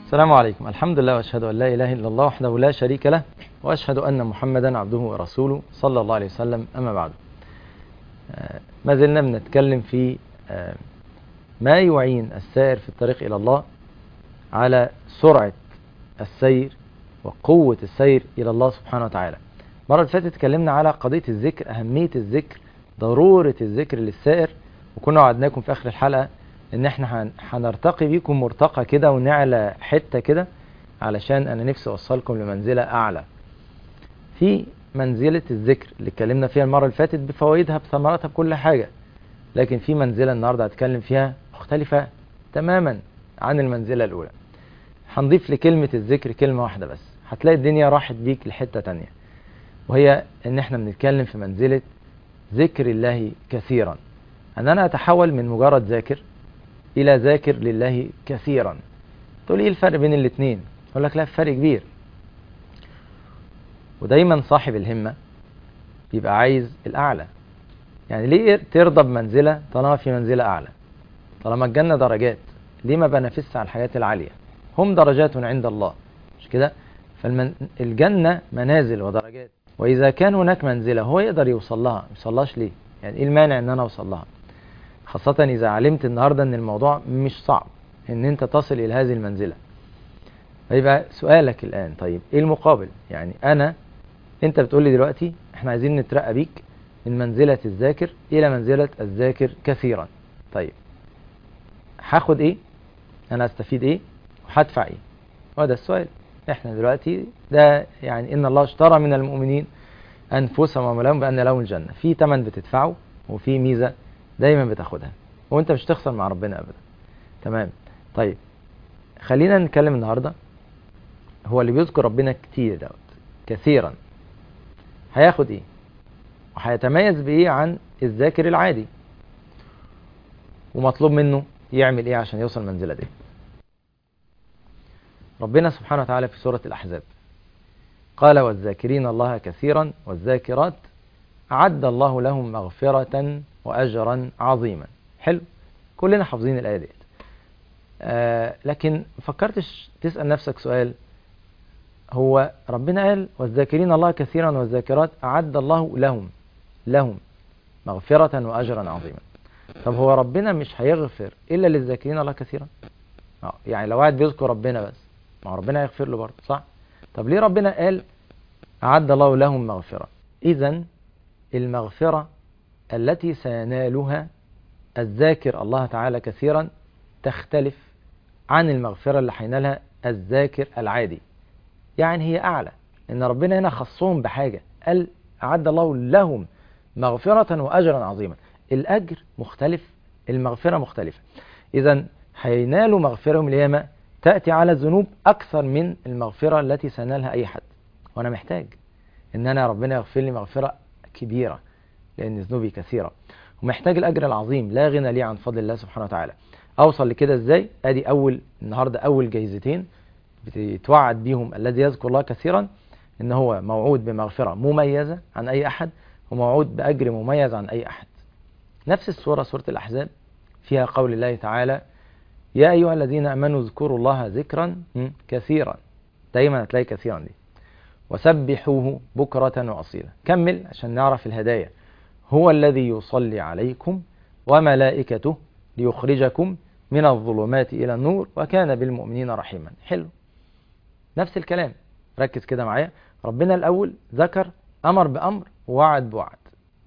السلام عليكم الحمد لله واشهد ان لا اله الا الله وحده لا شريك له واشهد ان محمدا عبده ورسوله صلى الله عليه وسلم اما بعد آه، ما زلنا بنتكلم في آه، ما يعين السائر في الطريق الى الله على سرعه السير وقوه السير الى الله سبحانه وتعالى المره اللي فاتت اتكلمنا على قضيه الذكر اهميه الذكر ضروره الذكر للسائر وكنا وعدناكم في اخر الحلقه ان احنا هن- هنرتقي بيكم مرتقى كده ونعلى حته كده علشان انا نفسي اوصلكم لمنزله اعلى في منزله الذكر اللي اتكلمنا فيها المره اللي فاتت بفوائدها بثمراتها بكل حاجه لكن في منزله النهارده هتكلم فيها مختلفه تماما عن المنزله الاولى هنضيف لكلمه الذكر كلمه واحده بس هتلاقي الدنيا راحت بيك لحته تانية وهي ان احنا بنتكلم في منزله ذكر الله كثيرا ان انا اتحول من مجرد ذاكر الى ذاكر لله كثيرا تقول ايه الفرق بين الاثنين اقول لك لا فرق كبير ودايما صاحب الهمه بيبقى عايز الاعلى يعني ليه ترضى بمنزله طالما في منزله اعلى طالما الجنه درجات ليه ما بنافسش على الحاجات العاليه هم درجات عند الله مش كده فالجنه منازل ودرجات واذا كان هناك منزله هو يقدر يوصل لها ما يوصلهاش ليه يعني ايه المانع ان انا اوصل لها خاصة إذا علمت النهاردة إن الموضوع مش صعب إن أنت تصل إلى هذه المنزلة فيبقى سؤالك الآن طيب إيه المقابل؟ يعني أنا أنت بتقول لي دلوقتي إحنا عايزين نترقى بيك من منزلة الذاكر إلى منزلة الذاكر كثيرا طيب هاخد إيه؟ أنا هستفيد إيه؟ وهدفع إيه؟ هو ده السؤال إحنا دلوقتي ده يعني إن الله اشترى من المؤمنين أنفسهم وأموالهم بأن لهم الجنة في ثمن بتدفعه وفي ميزة دايما بتاخدها وانت مش تخسر مع ربنا ابدا تمام طيب خلينا نتكلم النهارده هو اللي بيذكر ربنا كتير دوت كثيرا هياخد ايه وهيتميز بايه عن الذاكر العادي ومطلوب منه يعمل ايه عشان يوصل المنزله دي ربنا سبحانه وتعالى في سوره الاحزاب قال والذاكرين الله كثيرا والذاكرات أعد الله لهم مغفرة وأجرا عظيما حلو كلنا حافظين الآية ديت آه لكن فكرتش تسأل نفسك سؤال هو ربنا قال والذاكرين الله كثيرا والذاكرات أعد الله لهم لهم مغفرة وأجرا عظيما طب هو ربنا مش هيغفر إلا للذاكرين الله كثيرا آه، يعني لو واحد بيذكر ربنا بس ما هو ربنا هيغفر له برضه صح طب ليه ربنا قال أعد الله لهم مغفرة إذا المغفرة التي سينالها الذاكر الله تعالى كثيرا تختلف عن المغفرة اللي هينالها الذاكر العادي يعني هي أعلى إن ربنا هنا خصهم بحاجة قال أعد الله لهم مغفرة وأجرا عظيما الأجر مختلف المغفرة مختلفة إذا هينالوا مغفرة يوم القيامة تأتي على الذنوب أكثر من المغفرة التي سينالها أي حد وأنا محتاج إن أنا ربنا يغفر لي مغفرة كبيرة لأن ذنوبي كثيرة ومحتاج الأجر العظيم لا غنى لي عن فضل الله سبحانه وتعالى أوصل لكده إزاي؟ أدي أول النهاردة أول جايزتين بتتوعد بيهم الذي يذكر الله كثيرا إن هو موعود بمغفرة مميزة عن أي أحد وموعود بأجر مميز عن أي أحد نفس السورة سورة الأحزاب فيها قول الله تعالى يا أيها الذين آمنوا اذكروا الله ذكرا م، كثيرا دايما هتلاقي كثيرا دي وسبحوه بكرة وأصيلا كمل عشان نعرف الهدايا هو الذي يصلي عليكم وملائكته ليخرجكم من الظلمات إلى النور وكان بالمؤمنين رحيما حلو نفس الكلام ركز كده معايا ربنا الأول ذكر أمر بأمر ووعد بوعد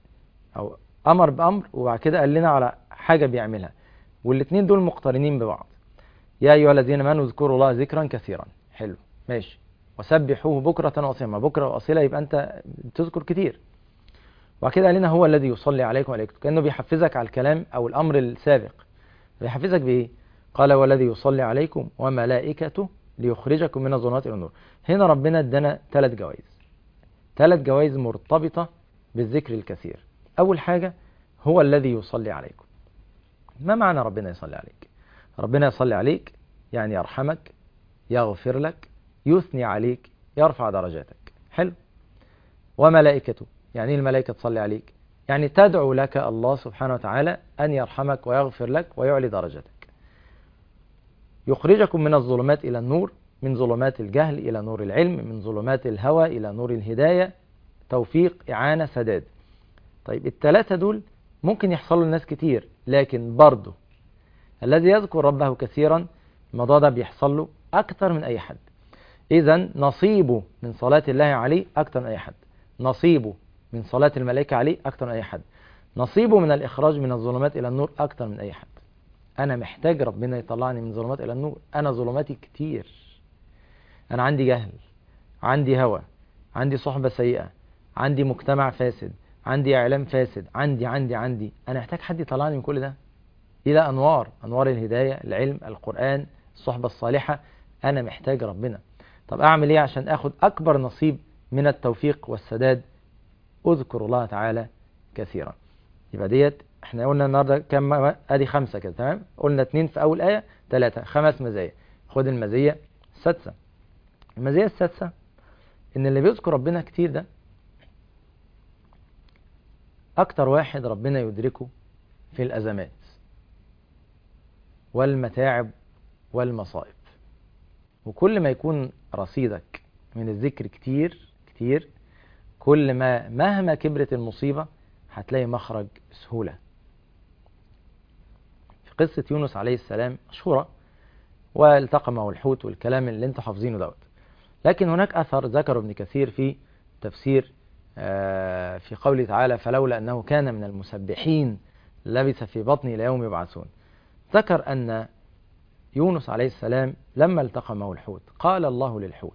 أو أمر بأمر وبعد كده قال لنا على حاجة بيعملها والاتنين دول مقترنين ببعض يا أيها الذين آمنوا اذكروا الله ذكرا كثيرا حلو ماشي وسبحوه بكرة وأصيلا ما بكرة وأصيلا يبقى أنت تذكر كتير وبعد كده قال لنا هو الذي يصلي عليكم وعليكم كأنه بيحفزك على الكلام أو الأمر السابق بيحفزك بإيه؟ قال هو الذي يصلي عليكم وملائكته ليخرجكم من الظلمات إلى النور هنا ربنا ادانا ثلاث جوائز ثلاث جوائز مرتبطة بالذكر الكثير أول حاجة هو الذي يصلي عليكم ما معنى ربنا يصلي عليك ربنا يصلي عليك يعني يرحمك يغفر لك يثني عليك يرفع درجاتك حلو وملائكته يعني ايه الملائكة تصلي عليك يعني تدعو لك الله سبحانه وتعالى أن يرحمك ويغفر لك ويعلي درجتك يخرجكم من الظلمات إلى النور من ظلمات الجهل إلى نور العلم من ظلمات الهوى إلى نور الهداية توفيق إعانة سداد طيب الثلاثة دول ممكن يحصلوا لناس كتير لكن برضه الذي يذكر ربه كثيرا الموضوع ده بيحصل له أكتر من أي حد إذا نصيبه من صلاة الله عليه أكتر من أي حد نصيبه من صلاة الملائكة عليه أكتر من أي حد نصيبه من الإخراج من الظلمات إلى النور أكتر من أي حد أنا محتاج ربنا يطلعني من ظلمات إلى النور أنا ظلماتي كتير أنا عندي جهل عندي هوى عندي صحبة سيئة عندي مجتمع فاسد عندي إعلام فاسد عندي عندي عندي أنا أحتاج حد يطلعني من كل ده إلى أنوار أنوار الهداية العلم القرآن الصحبة الصالحة أنا محتاج ربنا طب أعمل إيه عشان أخد أكبر نصيب من التوفيق والسداد أذكر الله تعالى كثيرا يبقى ديت احنا قلنا النهارده كم ادي خمسه كده تمام قلنا اتنين في اول ايه ثلاثه خمس مزايا خد المزيه السادسه المزيه السادسه ان اللي بيذكر ربنا كتير ده اكتر واحد ربنا يدركه في الازمات والمتاعب والمصائب وكل ما يكون رصيدك من الذكر كتير كتير كل ما مهما كبرت المصيبة هتلاقي مخرج بسهولة في قصة يونس عليه السلام مشهورة والتقى معه الحوت والكلام اللي انتوا حافظينه دوت لكن هناك أثر ذكره ابن كثير في تفسير في قوله تعالى فلولا أنه كان من المسبحين لبث في بطنه إلى يوم يبعثون ذكر أن يونس عليه السلام لما التقى معه الحوت قال الله للحوت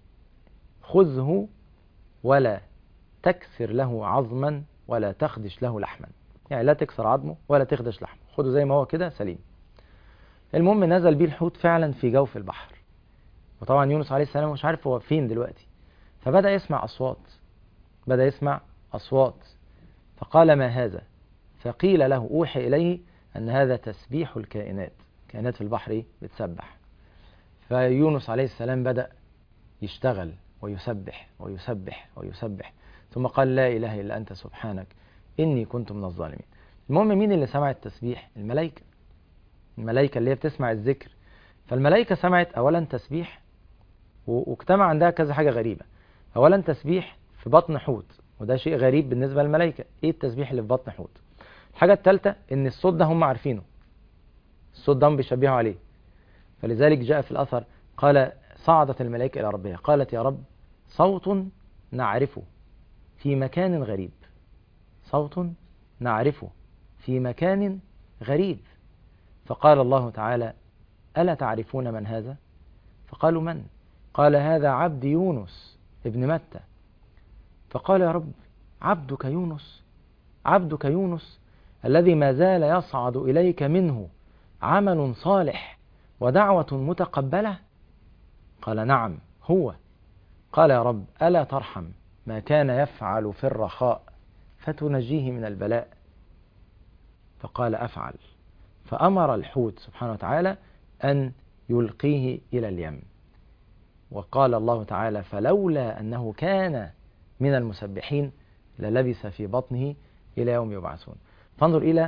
خذه ولا تكسر له عظما ولا تخدش له لحما يعني لا تكسر عظمه ولا تخدش لحمه خده زي ما هو كده سليم المهم نزل بيه الحوت فعلا في جوف البحر وطبعا يونس عليه السلام مش عارف هو فين دلوقتي فبدأ يسمع أصوات بدأ يسمع أصوات فقال ما هذا فقيل له أوحي إليه أن هذا تسبيح الكائنات كائنات في البحر بتسبح فيونس عليه السلام بدأ يشتغل ويسبح ويسبح ويسبح ثم قال لا إله إلا أنت سبحانك إني كنت من الظالمين المهم مين اللي سمع التسبيح الملائكة الملائكة اللي هي بتسمع الذكر فالملائكة سمعت أولا تسبيح واجتمع عندها كذا حاجة غريبة أولا تسبيح في بطن حوت وده شيء غريب بالنسبة للملائكة إيه التسبيح اللي في بطن حوت الحاجة الثالثة إن الصوت ده هم عارفينه الصوت ده هم بيشبهوا عليه فلذلك جاء في الأثر قال صعدت الملائكة إلى ربها قالت يا رب صوت نعرفه في مكان غريب صوت نعرفه في مكان غريب فقال الله تعالى ألا تعرفون من هذا فقالوا من قال هذا عبد يونس ابن متى فقال يا رب عبدك يونس عبدك يونس الذي ما زال يصعد إليك منه عمل صالح ودعوة متقبلة قال نعم هو قال يا رب ألا ترحم ما كان يفعل في الرخاء فتنجيه من البلاء فقال أفعل فأمر الحوت سبحانه وتعالى أن يلقيه إلى اليم وقال الله تعالى فلولا أنه كان من المسبحين للبث في بطنه إلى يوم يبعثون فانظر إلى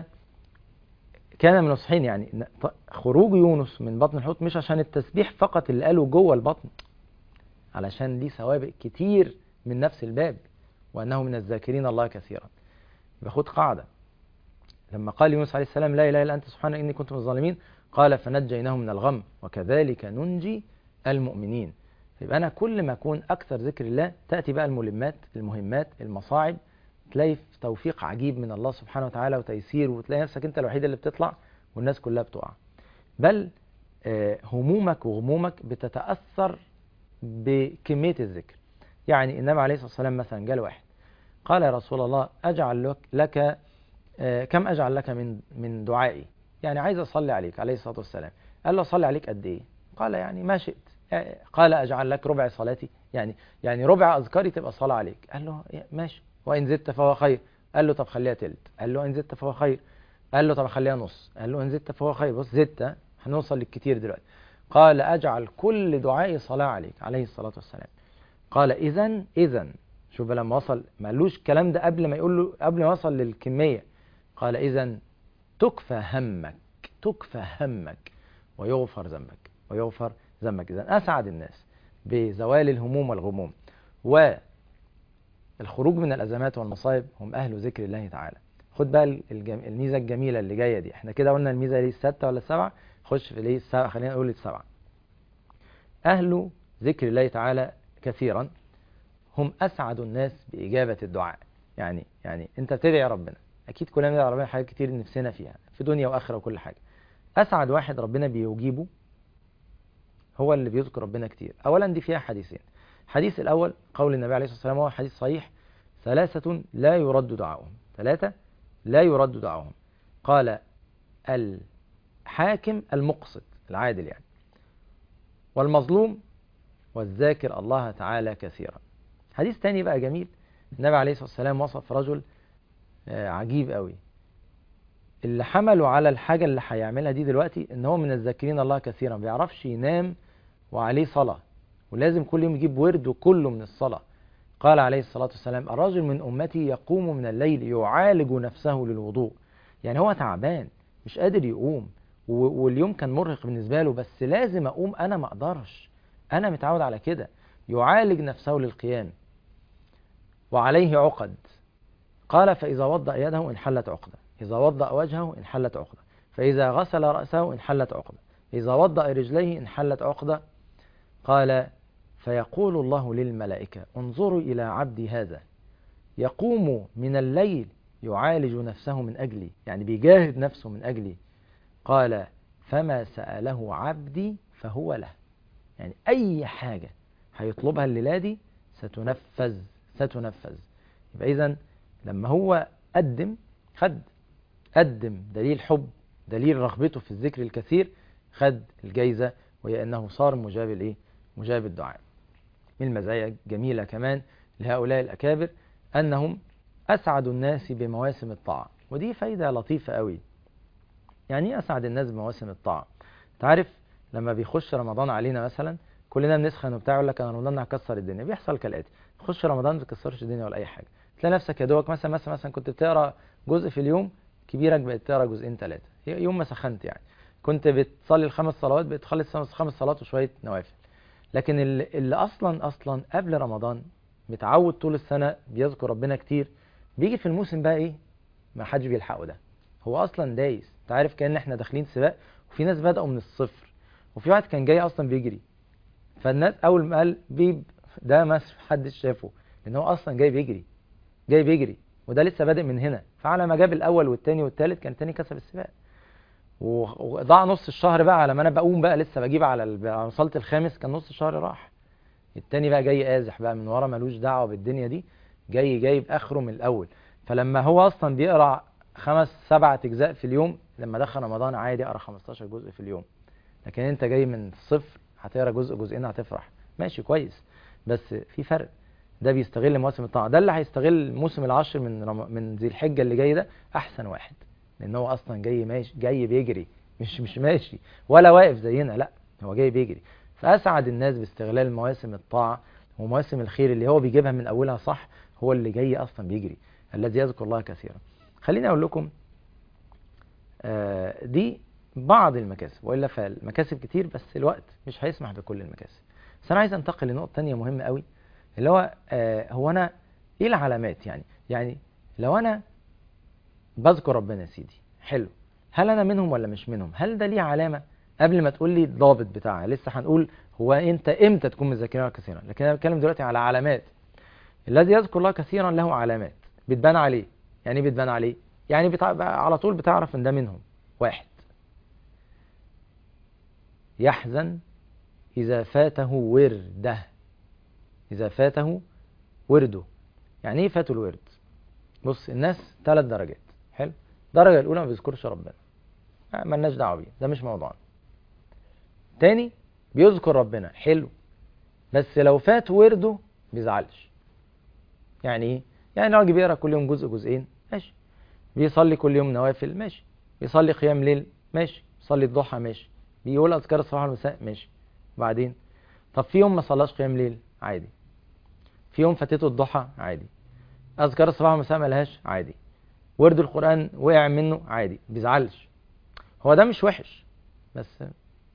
كان من الصحيحين يعني خروج يونس من بطن الحوت مش عشان التسبيح فقط اللي قاله جوه البطن علشان ليه سوابق كتير من نفس الباب وأنه من الذاكرين الله كثيرا باخد قاعدة لما قال يونس عليه السلام لا إله إلا أنت سبحانك إني كنت من الظالمين قال فنجيناه من الغم وكذلك ننجي المؤمنين يبقى أنا كل ما أكون أكثر ذكر الله تأتي بقى الملمات المهمات المصاعب تلاقي في توفيق عجيب من الله سبحانه وتعالى وتيسير وتلاقي نفسك أنت الوحيد اللي بتطلع والناس كلها بتقع بل همومك وغمومك بتتأثر بكمية الذكر يعني النبي عليه الصلاة والسلام مثلا جاء واحد قال يا رسول الله أجعل لك, لك كم أجعل لك من من دعائي يعني عايز أصلي عليك عليه الصلاة والسلام قال له أصلي عليك قد إيه قال يعني ما شئت قال أجعل لك ربع صلاتي يعني يعني ربع أذكاري تبقى صلاة عليك قال له ماشي وإن زدت فهو خير قال له طب خليها تلت قال له إن زدت فهو خير قال له طب خليها نص قال له إن زدت فهو خير بص زدت هنوصل للكتير دلوقتي قال أجعل كل دعائي صلاة عليك عليه الصلاة والسلام قال إذا إذا شوف لما وصل ما قالوش الكلام ده قبل ما يقول له قبل ما وصل للكمية قال إذا تكفى همك تكفى همك ويغفر ذنبك ويغفر ذنبك إذا أسعد الناس بزوال الهموم والغموم والخروج من الأزمات والمصائب هم أهل ذكر الله تعالى خد بقى الجم... الميزة الجميلة اللي جاية دي احنا كده قلنا الميزة دي الستة ولا السبعة خش في ليه السبعة خلينا نقول السبعة أهل ذكر الله تعالى كثيرا هم أسعد الناس بإجابة الدعاء يعني يعني أنت بتدعي ربنا أكيد كلنا بندعي ربنا حاجات كتير نفسنا فيها في دنيا وآخرة وكل حاجة أسعد واحد ربنا بيجيبه هو اللي بيذكر ربنا كتير أولا دي فيها حديثين الحديث الأول قول النبي عليه الصلاة والسلام هو حديث صحيح ثلاثة لا يرد دعاؤهم ثلاثة لا يرد دعاؤهم قال الحاكم المقسط العادل يعني والمظلوم والذاكر الله تعالى كثيرا حديث تاني بقى جميل النبي عليه الصلاة والسلام وصف رجل عجيب قوي اللي حملوا على الحاجة اللي هيعملها دي دلوقتي ان هو من الذاكرين الله كثيرا ما بيعرفش ينام وعليه صلاة ولازم كل يوم يجيب ورد كله من الصلاة قال عليه الصلاة والسلام الرجل من أمتي يقوم من الليل يعالج نفسه للوضوء يعني هو تعبان مش قادر يقوم واليوم كان مرهق بالنسبة له بس لازم أقوم أنا ما أقدرش أنا متعود على كده يعالج نفسه للقيام وعليه عقد قال فإذا وضأ يده انحلت عقدة إذا وضأ وجهه انحلت عقدة فإذا غسل رأسه انحلت عقدة إذا وضأ رجليه انحلت عقدة قال فيقول الله للملائكة انظروا إلى عبدي هذا يقوم من الليل يعالج نفسه من أجلي يعني بيجاهد نفسه من أجلي قال فما سأله عبدي فهو له يعني أي حاجة هيطلبها الليلة دي ستنفذ ستنفذ يبقى إذا لما هو قدم خد قدم دليل حب دليل رغبته في الذكر الكثير خد الجايزة وهي أنه صار مجاب الإيه؟ مجاب الدعاء من المزايا الجميلة كمان لهؤلاء الأكابر أنهم أسعد الناس بمواسم الطاعة ودي فايدة لطيفة قوي يعني ايه أسعد الناس بمواسم الطاعة تعرف لما بيخش رمضان علينا مثلا كلنا بنسخن وبتاع يقول لك انا رمضان هكسر الدنيا بيحصل كالاتي تخش رمضان ما تكسرش الدنيا ولا اي حاجه تلاقي نفسك يا دوبك مثلا مثلا مثلا كنت بتقرا جزء في اليوم كبيرك بقت تقرا جزئين ثلاثه يوم ما سخنت يعني كنت بتصلي الخمس صلوات بتخلص خمس صلوات وشويه نوافل لكن اللي, اللي اصلا اصلا قبل رمضان متعود طول السنه بيذكر ربنا كتير بيجي في الموسم بقى ايه ما حدش بيلحقه ده هو اصلا دايس انت عارف كان احنا داخلين سباق وفي ناس بداوا من الصفر وفي واحد كان جاي اصلا بيجري فالناس اول ما قال بيب ده ما حدش شافه لان هو اصلا جاي بيجري جاي بيجري وده لسه بادئ من هنا فعلى ما جاب الاول والتاني والتالت كان التاني كسب السباق وضاع نص الشهر بقى على ما انا بقوم بقى لسه بجيب على ال... وصلت الخامس كان نص الشهر راح التاني بقى جاي قازح بقى من ورا ملوش دعوه بالدنيا دي جاي جايب اخره من الاول فلما هو اصلا بيقرا خمس سبعة اجزاء في اليوم لما دخل رمضان عادي اقرا 15 جزء في اليوم لكن انت جاي من الصفر هتقرا جزء جزئين هتفرح ماشي كويس بس في فرق ده بيستغل مواسم الطاعه ده اللي هيستغل موسم العشر من رم... من ذي الحجه اللي جاي ده احسن واحد لان هو اصلا جاي ماشي جاي بيجري مش مش ماشي ولا واقف زينا لا هو جاي بيجري فاسعد الناس باستغلال مواسم الطاعه ومواسم الخير اللي هو بيجيبها من اولها صح هو اللي جاي اصلا بيجري الذي يذكر الله كثيرا خليني اقول لكم آه دي بعض المكاسب والا فالمكاسب كتير بس الوقت مش هيسمح بكل المكاسب بس انا عايز انتقل لنقطه تانية مهمه قوي اللي هو آه هو انا ايه العلامات يعني يعني لو انا بذكر ربنا يا سيدي حلو هل انا منهم ولا مش منهم هل ده ليه علامه قبل ما تقول لي الضابط بتاعها لسه هنقول هو انت امتى تكون من الذاكرين كثيرا لكن انا بتكلم دلوقتي على علامات الذي يذكر الله كثيرا له علامات بتبان عليه يعني ايه بتبان عليه يعني بتع... على طول بتعرف ان ده منهم واحد يحزن إذا فاته ورده إذا فاته ورده يعني إيه فاته الورد بص الناس ثلاث درجات حلو الدرجة الأولى ما بيذكرش ربنا مالناش دعوة بيه ده مش موضوعنا تاني بيذكر ربنا حلو بس لو فات ورده بيزعلش يعني ايه يعني راجل بيقرا كل يوم جزء جزئين ماشي بيصلي كل يوم نوافل ماشي بيصلي قيام ليل ماشي بيصلي الضحى ماشي بيقول اذكار الصباح والمساء ماشي وبعدين طب في يوم ما صلاش قيام ليل عادي في يوم فاتته الضحى عادي اذكار الصباح والمساء ملهاش عادي ورد القران وقع منه عادي بيزعلش هو ده مش وحش بس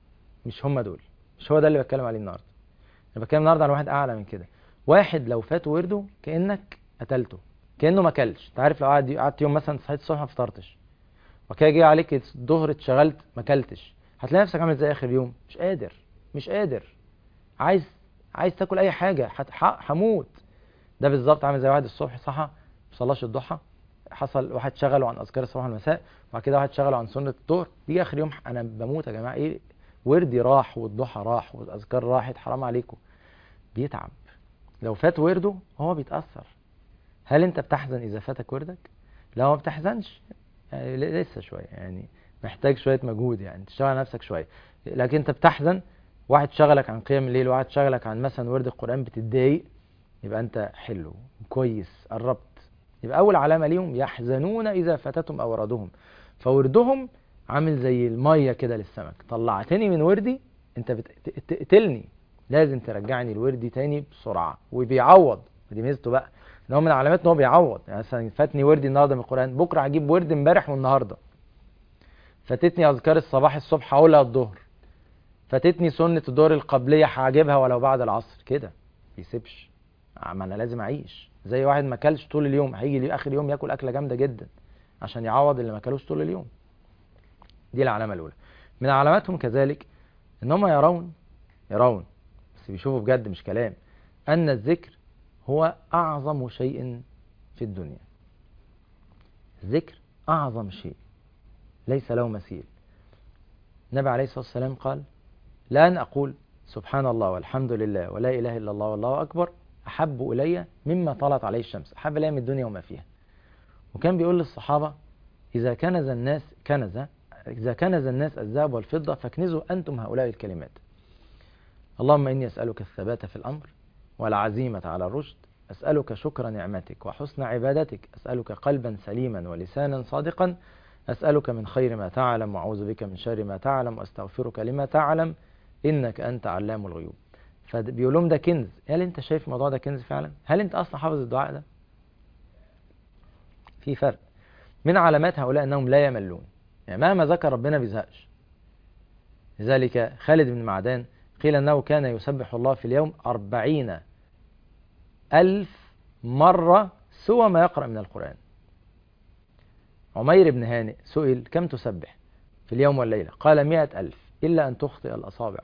مش هم دول مش هو ده اللي بتكلم عليه النهارده انا بتكلم النهارده على واحد اعلى من كده واحد لو فات ورده كانك قتلته كانه ما اكلش انت عارف لو قعد قعدت يوم مثلا صحيت الصبح ما فطرتش وكده جه عليك الظهر اتشغلت ما اكلتش هتلاقي نفسك عامل زي اخر يوم مش قادر مش قادر عايز عايز تاكل اي حاجه هموت ده بالظبط عامل زي واحد الصبح صحى ما صلاش الضحى حصل واحد شغله عن اذكار الصباح والمساء وبعد كده واحد شغله عن سنه الظهر دي اخر يوم انا بموت يا جماعه ايه وردي راح والضحى راح والاذكار راحت حرام عليكم بيتعب لو فات ورده هو بيتاثر هل انت بتحزن اذا فاتك وردك لو ما بتحزنش يعني لسه شويه يعني محتاج شويه مجهود يعني تشتغل على نفسك شويه لكن انت بتحزن واحد شغلك عن قيام الليل وواحد شغلك عن مثلا ورد القران بتتضايق يبقى انت حلو كويس قربت يبقى اول علامه ليهم يحزنون اذا فاتتهم اوردهم فوردهم عامل زي الميه كده للسمك طلعتني من وردي انت بتقتلني لازم ترجعني الوردي تاني بسرعه وبيعوض دي ميزته بقى ان هو من علامات ان هو بيعوض يعني مثلا فاتني وردي النهارده من القران بكره هجيب ورد امبارح والنهارده فاتتني اذكار الصباح الصبح هقولها الظهر فاتتني سنه الظهر القبليه هجيبها ولو بعد العصر كده بيسيبش ما انا لازم اعيش زي واحد ما اكلش طول اليوم هيجي لي اخر يوم ياكل اكله جامده جدا عشان يعوض اللي ما اكلوش طول اليوم دي العلامه الاولى من علاماتهم كذلك ان هم يرون يرون بس بيشوفوا بجد مش كلام ان الذكر هو اعظم شيء في الدنيا الذكر اعظم شيء ليس له مثيل النبي عليه الصلاه والسلام قال لان اقول سبحان الله والحمد لله ولا اله الا الله والله اكبر أحب إلي مما طلعت عليه الشمس أحب إلي من الدنيا وما فيها وكان بيقول للصحابة إذا كنز الناس كنز إذا كنز الناس الذهب والفضة فاكنزوا أنتم هؤلاء الكلمات اللهم إني أسألك الثبات في الأمر والعزيمة على الرشد أسألك شكر نعمتك وحسن عبادتك أسألك قلبا سليما ولسانا صادقا أسألك من خير ما تعلم وأعوذ بك من شر ما تعلم وأستغفرك لما تعلم إنك أنت علام الغيوب فبيقول لهم ده كنز هل انت شايف الموضوع ده كنز فعلا هل انت اصلا حافظ الدعاء ده في فرق من علامات هؤلاء انهم لا يملون يعني مهما ذكر ربنا بيزهقش لذلك خالد بن معدان قيل انه كان يسبح الله في اليوم أربعين ألف مرة سوى ما يقرأ من القرآن عمير بن هانئ سئل كم تسبح في اليوم والليلة قال مئة ألف إلا أن تخطئ الأصابع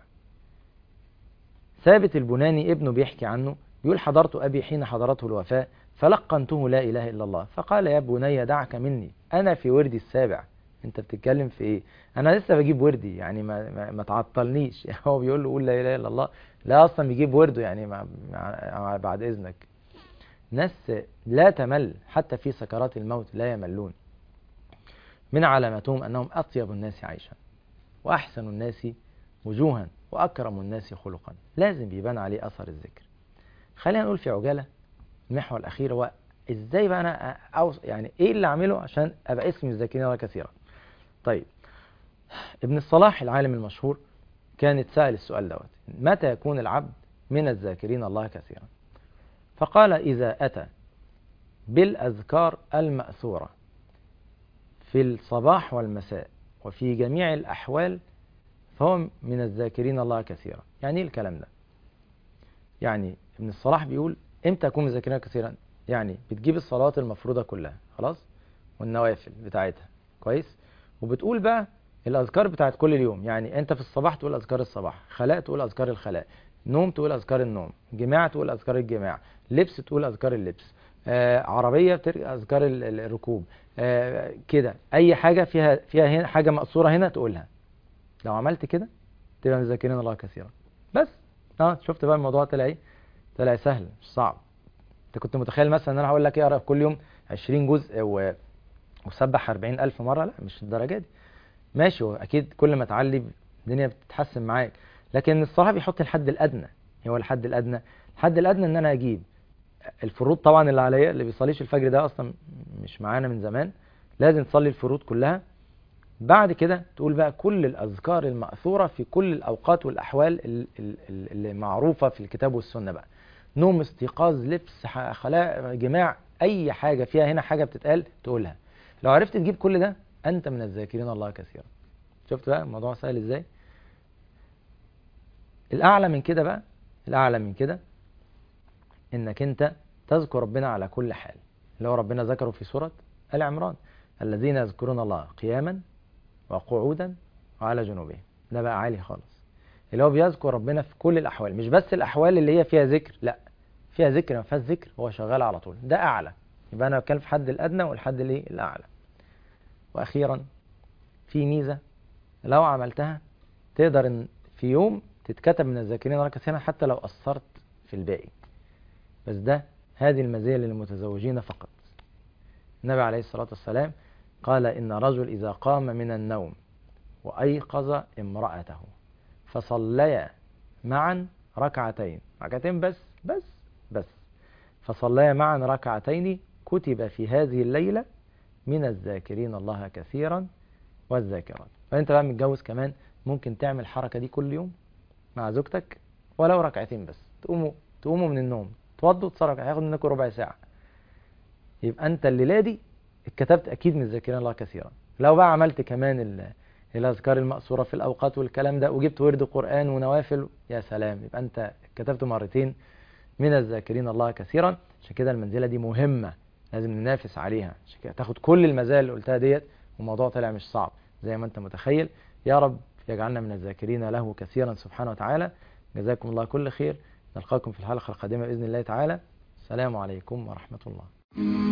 ثابت البناني ابنه بيحكي عنه بيقول حضرت أبي حين حضرته الوفاة فلقنته لا إله إلا الله فقال يا بني دعك مني أنا في وردي السابع أنت بتتكلم في إيه أنا لسه بجيب وردي يعني ما, ما, ما تعطلنيش يعني هو بيقول له قول لا إله إلا الله لا أصلا بيجيب ورده يعني ما ما بعد إذنك ناس لا تمل حتى في سكرات الموت لا يملون من علامتهم أنهم أطيب الناس عيشا وأحسن الناس وجوها وأكرم الناس خلقا لازم بيبان عليه أثر الذكر خلينا نقول في عجالة المحور الأخير هو إزاي بقى أنا أوص... يعني إيه اللي أعمله عشان أبقى اسمي الذاكرين الله كثيرا طيب ابن الصلاح العالم المشهور كان اتسأل السؤال دوت متى يكون العبد من الذاكرين الله كثيرا فقال إذا أتى بالأذكار المأثورة في الصباح والمساء وفي جميع الأحوال فهو من الذاكرين الله كثيرا يعني ايه الكلام ده يعني ابن الصلاح بيقول امتى اكون من الذاكرين كثيرا يعني بتجيب الصلوات المفروضة كلها خلاص والنوافل بتاعتها كويس وبتقول بقى الاذكار بتاعت كل اليوم يعني انت في الصباح تقول اذكار الصباح خلاء تقول اذكار الخلاء نوم تقول اذكار النوم جماع تقول اذكار الجماع لبس تقول اذكار اللبس آه عربيه بتر... اذكار الركوب آه كده اي حاجه فيها فيها هنا حاجه مقصوره هنا تقولها لو عملت كده تبقى من الذاكرين الله كثيرا بس اه شفت بقى الموضوع طلع ايه طلع سهل مش صعب انت كنت متخيل مثلا ان انا هقول لك اقرا كل يوم 20 جزء و... وسبح 40 الف مره لا مش الدرجه دي ماشي اكيد كل ما تعلي الدنيا بتتحسن معاك لكن الصراحه بيحط الحد الادنى هو الحد الادنى الحد الادنى ان انا اجيب الفروض طبعا اللي عليا اللي بيصليش الفجر ده اصلا مش معانا من زمان لازم تصلي الفروض كلها بعد كده تقول بقى كل الأذكار المأثورة في كل الأوقات والأحوال اللي معروفة في الكتاب والسنة بقى نوم استيقاظ لبس خلاء جماع أي حاجة فيها هنا حاجة بتتقال تقولها لو عرفت تجيب كل ده أنت من الذاكرين الله كثيرا شفت بقى الموضوع سهل إزاي الأعلى من كده بقى الأعلى من كده إنك أنت تذكر ربنا على كل حال اللي هو ربنا ذكره في سورة آل عمران الذين يذكرون الله قياما وقعودا وعلى جنوبهم ده بقى عالي خالص اللي هو بيذكر ربنا في كل الأحوال مش بس الأحوال اللي هي فيها ذكر لا فيها ذكر ما فيهاش ذكر هو شغال على طول ده أعلى يبقى أنا بتكلم في حد الأدنى والحد الإيه الأعلى وأخيرا في ميزة لو عملتها تقدر إن في يوم تتكتب من الذاكرين الله كثيرا حتى لو أثرت في الباقي بس ده هذه المزية للمتزوجين فقط النبي عليه الصلاة والسلام قال إن رجل إذا قام من النوم وأيقظ امرأته فصليا معا ركعتين ركعتين بس بس بس فصليا معا ركعتين كتب في هذه الليلة من الذاكرين الله كثيرا والذاكرات فأنت بقى متجوز كمان ممكن تعمل الحركة دي كل يوم مع زوجتك ولو ركعتين بس تقوموا تقوموا من النوم توضوا تصرف هياخد منكم ربع ساعة يبقى أنت الليلة دي اتكتبت أكيد من الذاكرين الله كثيرا لو بقى عملت كمان ال الأذكار المأثورة في الأوقات والكلام ده وجبت ورد قرآن ونوافل يا سلام يبقى أنت كتبت مرتين من الذاكرين الله كثيرا عشان كده المنزلة دي مهمة لازم ننافس عليها عشان كده تاخد كل المزايا اللي قلتها ديت والموضوع طلع مش صعب زي ما أنت متخيل يا رب يجعلنا من الذاكرين له كثيرا سبحانه وتعالى جزاكم الله كل خير نلقاكم في الحلقة القادمة بإذن الله تعالى السلام عليكم ورحمة الله